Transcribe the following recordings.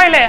பயலே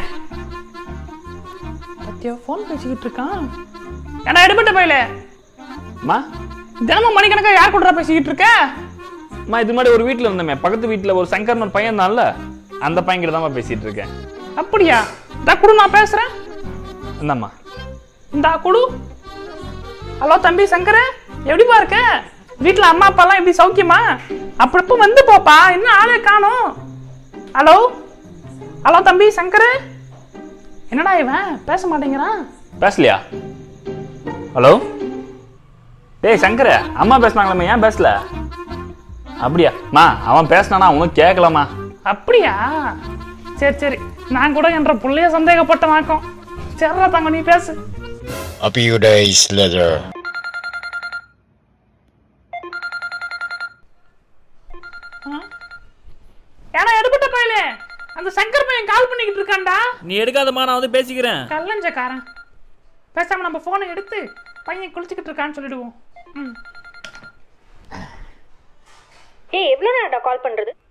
பத்தியா ஃபோன் பேசிக்கிட்டு இருக்கான் ஏன்னா எடுபட்ட பயலே அம்மா தினமும் மணிக்கணக்கா யார் கூட பேசிக்கிட்டு இருக்க அம்மா இது மாதிரி ஒரு வீட்டில் இருந்தோமே பக்கத்து வீட்டில் ஒரு சங்கர்னு ஒரு பையன் தான்ல அந்த பையன் கிட்ட தான் பேசிட்டு இருக்கேன் அப்படியா இதா குடு நான் பேசுறேன் இந்தாம்மா இந்தா குடு ஹலோ தம்பி சங்கர எப்படிப்பா இருக்க வீட்ல அம்மா அப்பாலாம் எப்படி சௌக்கியமா அப்பப்போ வந்து போப்பா இன்னும் ஆளே காணோம் ஹலோ ஹலோ தம்பி சங்கர என்னடா இவன் பேச மாட்டேங்கிறான் பேசலையா ஹலோ டேய் சங்கர அம்மா பேசுனாங்களே ஏன் பேசல அப்படியா மா அவன் பேசினானா அவனும் கேட்கலாமா அப்படியா சரி சரி நான் கூட என்ற புள்ளைய சந்தேகப்பட்டனாக்கும் சரிடா தங்க நீ பேசு A few days later. ஏன்னா எடுபட்ட பயலே அந்த சங்கர் பையன் கால் பண்ணிக்கிட்டு இருக்கான்டா நீ எடுக்காதம்மா நான் வந்து பேசிக்கிறேன் கல்லஞ்சக்காரன் பேசாம நம்ம போனை எடுத்து பையன் குளிச்சுக்கிட்டு இருக்கான்னு சொல்லிடுவோம் ம் ஏய் எவ்வளோ நேரம்டா கால் பண்ணுறது